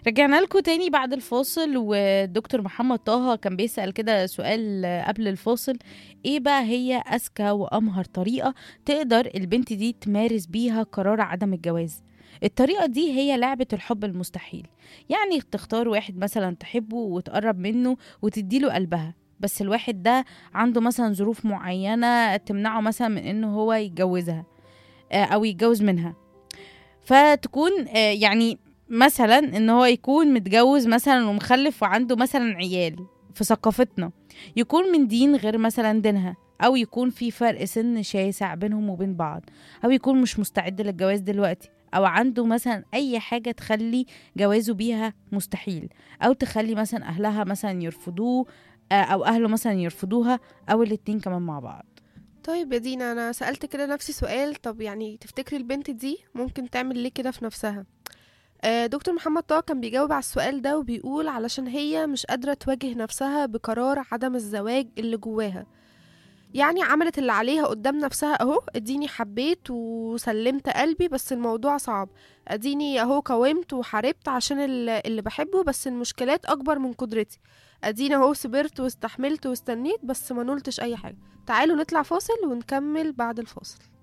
رجعنا لكم تاني بعد الفاصل والدكتور محمد طه كان بيسأل كده سؤال قبل الفاصل ايه بقى هي اذكى وامهر طريقة تقدر البنت دي تمارس بيها قرار عدم الجواز الطريقة دي هي لعبة الحب المستحيل يعني تختار واحد مثلا تحبه وتقرب منه وتديله قلبها بس الواحد ده عنده مثلا ظروف معينة تمنعه مثلا من انه هو يتجوزها آه، او يتجوز منها فتكون آه، يعني مثلا ان هو يكون متجوز مثلا ومخلف وعنده مثلا عيال في ثقافتنا يكون من دين غير مثلا دينها او يكون في فرق سن شاسع بينهم وبين بعض او يكون مش مستعد للجواز دلوقتي او عنده مثلا اي حاجه تخلي جوازه بيها مستحيل او تخلي مثلا اهلها مثلا يرفضوه آه، او اهله مثلا يرفضوها او الاتنين كمان مع بعض طيب يا دينا انا سألت كده نفسي سؤال طب يعني تفتكري البنت دي ممكن تعمل ليه كده في نفسها آه، دكتور محمد طه كان بيجاوب على السؤال ده وبيقول علشان هي مش قادرة تواجه نفسها بقرار عدم الزواج اللي جواها يعني عملت اللي عليها قدام نفسها اهو اديني حبيت وسلمت قلبي بس الموضوع صعب اديني اهو قاومت وحاربت عشان ال- اللي بحبه بس المشكلات اكبر من قدرتي اديني اهو صبرت واستحملت واستنيت بس ما نلتش اي حاجة تعالوا نطلع فاصل ونكمل بعد الفاصل